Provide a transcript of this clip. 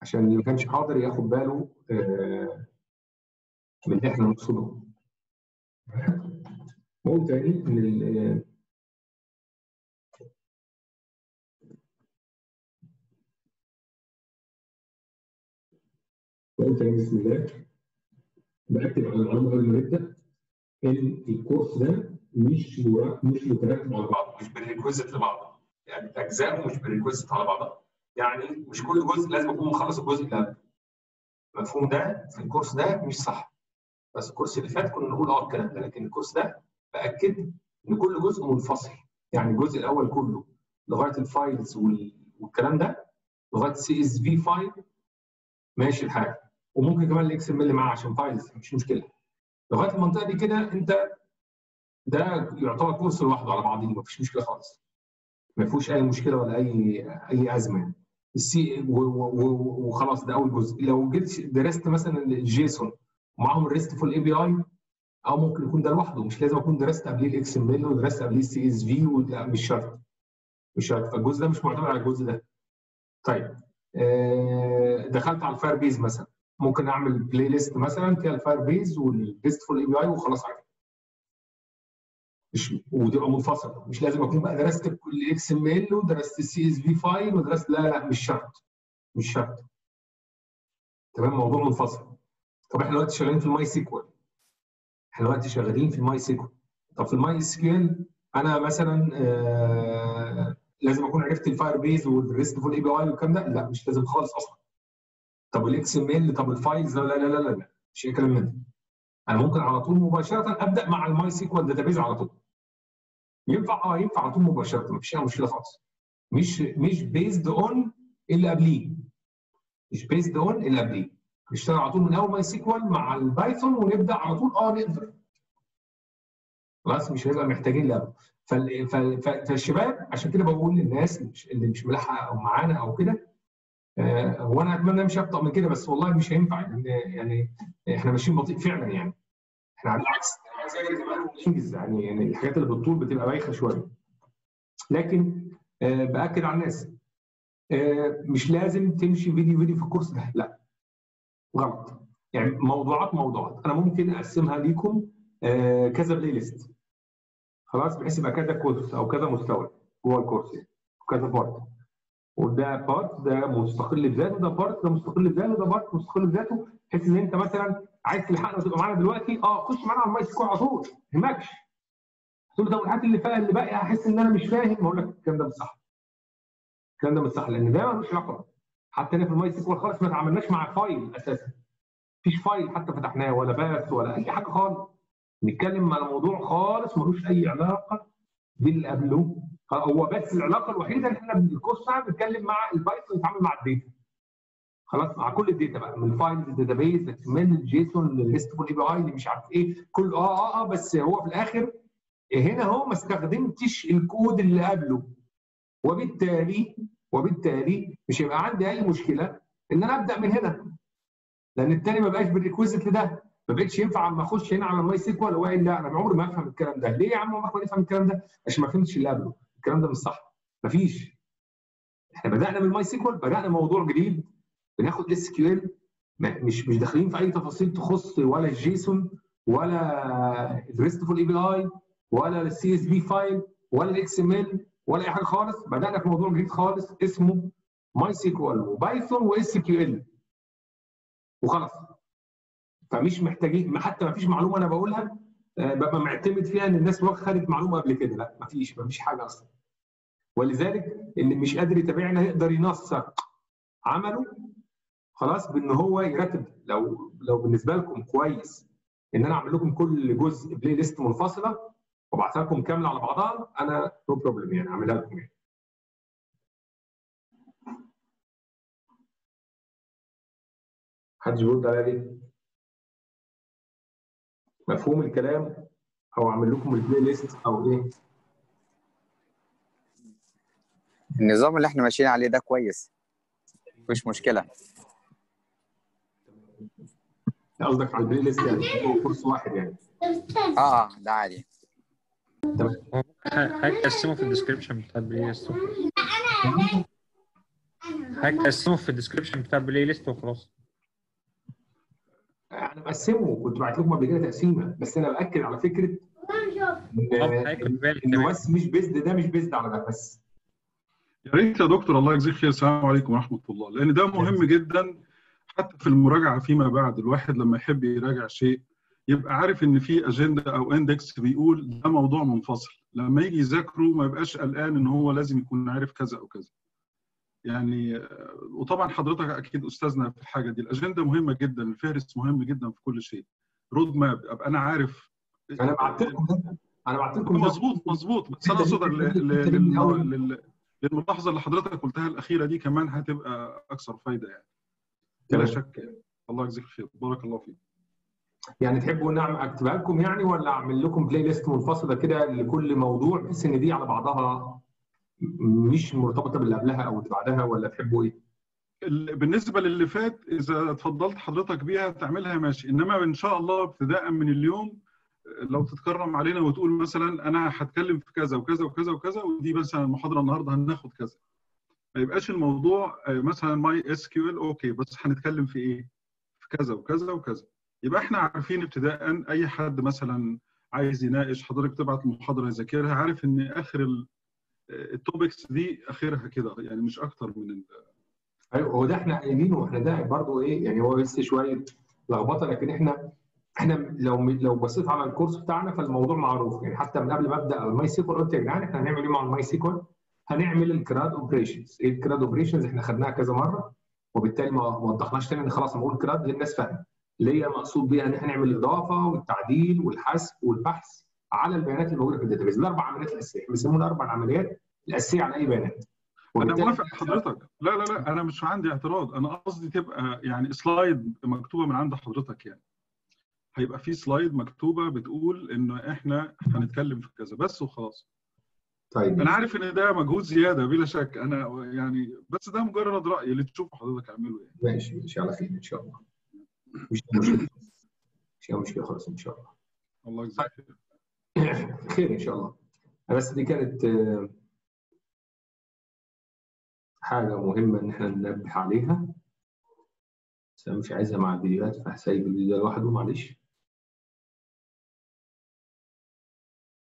عشان اللي ما كانش حاضر ياخد باله آه، من اللي احنا نقصده بقول تاني ان ال- بقول تاني بسم الله باكد على المعلومه قبل ما نبدا ان الكورس ده مش مرا- مش مترتب على بعضه مش بالريكويزيت لبعضه يعني اجزائه مش بالريكويزيت على بعضها يعني مش كل جزء لازم اكون مخلص الجزء اللي قبله المفهوم ده في الكورس ده مش صح بس الكورس اللي فات كنا نقول اه الكلام ده لكن الكورس ده باكد ان كل جزء منفصل يعني الجزء الاول كله لغايه الفايلز وال- والكلام ده لغايه سي اس في فايل ماشي الحال وممكن كمان الاكس ام ال معاه عشان فايلز مش مشكله لغايه المنطقه دي كده انت ده يعتبر كورس لوحده على بعضه مفيش مشكله خالص ما فيهوش اي مشكله ولا اي اي ازمه يعني السي و- و- و- وخلاص ده اول جزء لو جيت درست مثلا الجيسون ومعاهم الريستفول اي بي اي او ممكن يكون ده لوحده مش لازم اكون درست قبليه الاكس ام ال ودرست قبليه السي اس في مش شرط مش شرط فالجزء ده مش معتمد على الجزء ده طيب آه، دخلت على الفاير بيز مثلا ممكن اعمل بلاي ليست مثلا فيها الفاير بيز والريستفول اي بي اي وخلاص على كده مش وتبقى منفصله مش لازم اكون بقى درست كل اكس ام ال ودرست السي اس في فايل ودرست لا لا مش شرط مش شرط تمام موضوع منفصل طب احنا دلوقتي شغالين في الماي سيكوال احنا دلوقتي شغالين في الماي سيكوال طب في الماي اس كيو ال انا مثلا آه لازم اكون عرفت الفاير بيز والريستفول اي بي اي والكلام ده لا مش لازم خالص اصلا طب الاكس ام ال طب الفايلز لا لا لا لا لا مش اي كلام من ده انا ممكن على طول مباشره ابدا مع الماي سيكوال داتابيز على طول ينفع اه ينفع على طول مباشره مفيش اي مشكله خالص مش مش بيزد اون اللي قبليه مش بيزد اون اللي قبليه نشتغل على طول من اول ماي سيكوال مع البايثون ونبدا على طول اه نقدر خلاص مش هنبقى محتاجين اللي قبله فال- فال- ف- فالشباب عشان كده بقول للناس اللي مش, اللي مش ملاحقه او معانا او كده آه، هو انا اتمنى مش ابطا من كده بس والله مش هينفع لان يعني احنا ماشيين بطيء فعلا يعني احنا على العكس انا عايز اجري كمان وننجز يعني يعني الحاجات اللي بالطول بتبقى بايخه شويه لكن آه، باكد على الناس آه، مش لازم تمشي فيديو فيديو في الكورس ده لا غلط يعني موضوعات موضوعات انا ممكن اقسمها ليكم آه، كذا بلاي ليست خلاص بحيث يبقى كذا كورس او كذا مستوى جوه الكورس يعني كذا بارت وده بارت ده مستقل بذاته ده بارت ده مستقل بذاته ده بارت مستقل بذاته بحيث ان انت مثلا عايز تلحقنا وتبقى معانا دلوقتي اه خش معانا على المايك سكور على طول ما يهمكش تقول لي طب الحاجات اللي فيها اللي باقي هحس ان انا مش فاهم اقول لك الكلام ده مش صح الكلام ده مش صح لان ده ملوش علاقه حتى هنا في الماي سيكوال خالص ما تعاملناش مع فايل اساسا مفيش فايل حتى فتحناه ولا باث ولا اي حاجه خالص نتكلم على موضوع خالص ملوش اي علاقه باللي قبله هو بس العلاقه الوحيده ان احنا بالكورس بتاعنا بنتكلم مع البايثون نتعامل مع الداتا خلاص مع كل الداتا بقى من الفايلز الداتابيز من الجيسون للليست اي بي اي اللي مش عارف ايه كل اه اه اه بس هو في الاخر هنا هو ما استخدمتش الكود اللي قبله وبالتالي وبالتالي مش هيبقى عندي اي مشكله ان انا ابدا من هنا لان التاني ما بقاش بالريكويزيت لده ما بقتش ينفع اما اخش هنا على الماي سيكوال واقول لا انا عمري ما افهم الكلام ده ليه يا عم عمرك ما نفهم الكلام ده عشان ما فهمتش اللي قبله الكلام ده مش صح مفيش احنا بدانا بالماي سيكوال بدانا موضوع جديد بناخد اس كيو ال مش مش داخلين في اي تفاصيل تخص ولا الجيسون ولا الريستفول اي بي اي ولا السي اس في فايل ولا الاكس ام ال ولا اي حاجه خالص بدانا في موضوع جديد خالص اسمه ماي سيكوال وبايثون واس كيو ال وخلاص فمش محتاجين حتى ما فيش معلومه انا بقولها آه، ببقى معتمد فيها ان الناس واخد خدت معلومه قبل كده لا ما فيش ما فيش حاجه اصلا ولذلك اللي مش قادر يتابعنا يقدر ينسق عمله خلاص بان هو يرتب لو لو بالنسبه لكم كويس ان انا اعمل لكم كل جزء بلاي ليست منفصله وابعتها لكم كامله على بعضها انا نو بروبلم يعني اعملها لكم يعني محدش بيرد عليا ليه؟ مفهوم الكلام او اعمل لكم البلاي ليست او ايه؟ النظام اللي احنا ماشيين عليه ده كويس مفيش مشكله قصدك على البلاي ليست يعني هو كورس واحد يعني اه اه ده عادي هقسمه في الديسكربشن بتاع البلاي ليست حضرتك تقسمه في الديسكربشن بتاع البلاي ليست وخلاص انا مقسمه كنت بعت لكم قبل كده تقسيمه بس انا باكد على فكره طب حضرتك خد بالك انه كمان. بس مش بيزد ده مش بيزد على ده بس يا ريت يا دكتور الله يجزيك خير السلام عليكم ورحمه الله لان ده مهم جدا حتى في المراجعه فيما بعد الواحد لما يحب يراجع شيء يبقى عارف ان في اجنده او اندكس بيقول ده موضوع منفصل لما يجي يذاكره ما يبقاش قلقان ان هو لازم يكون عارف كذا او كذا يعني آه، وطبعا حضرتك اكيد استاذنا في الحاجه دي الاجنده مهمه جدا الفهرس مهم جدا في كل شيء رود ماب ابقى انا عارف انا بعت لكم ده انا بعت لكم ده. مظبوط مظبوط بس انا اقصد ال- ال- لل- لل- للملاحظه اللي حضرتك قلتها الاخيره دي كمان هتبقى اكثر فايده يعني بلا تمام. شك يعني. الله يجزيك خير بارك الله فيك يعني تحبوا نعمل اكتبها لكم يعني ولا اعمل لكم بلاي ليست منفصله كده لكل موضوع بحيث ان دي على بعضها مش مرتبطه باللي قبلها او اللي بعدها ولا تحبوا ايه؟ ال- بالنسبه للي فات اذا اتفضلت حضرتك بيها تعملها ماشي انما ان شاء الله ابتداء من اليوم لو تتكرم علينا وتقول مثلا انا هتكلم في كذا وكذا وكذا وكذا ودي مثلا المحاضره النهارده هناخد كذا ما يبقاش الموضوع آه، مثلا ماي اس كيو ال اوكي بس هنتكلم في ايه؟ في كذا وكذا وكذا يبقى احنا عارفين ابتداء اي حد مثلا عايز يناقش حضرتك تبعت المحاضره يذاكرها عارف ان اخر ال- التوبكس دي اخرها كده يعني مش اكتر من ال- ايوه هو ده احنا قايلينه واحنا ده برضه ايه يعني هو بس شويه لخبطه لكن احنا احنا لو لو بصيت على الكورس بتاعنا فالموضوع معروف يعني حتى من قبل ما ابدا الماي سيكول قلت يا جدعان احنا هنعمل ايه مع الماي سيكول؟ هنعمل الكراد اوبريشنز ايه الكراد اوبريشنز احنا خدناها كذا مره وبالتالي ما وضحناش تاني ان خلاص نقول كراد الناس فاهمه اللي هي مقصود بيها ان احنا نعمل الاضافه والتعديل والحذف والبحث على البيانات اللي موجوده في الداتابيز الاربع عمليات الاساسيه احنا بنسموها الاربع عمليات الاساسيه على اي بيانات انا وبالتالي موافق حضرتك لا لا لا انا مش عندي اعتراض انا قصدي تبقى يعني سلايد مكتوبه من عند حضرتك يعني هيبقى في سلايد مكتوبه بتقول ان احنا هنتكلم في كذا بس وخلاص طيب انا عارف ان ده مجهود زياده بلا شك انا يعني بس ده مجرد راي اللي تشوفه حضرتك اعمله يعني ماشي ان شاء الله خير ان شاء الله مش مشكله مش مشكله خالص ان شاء الله الله يجزاك خير خير ان شاء الله بس دي كانت آه، حاجه مهمه ان احنا ننبه عليها بس انا مش عايزها مع الفيديوهات فهسيب الفيديو ده لوحده معلش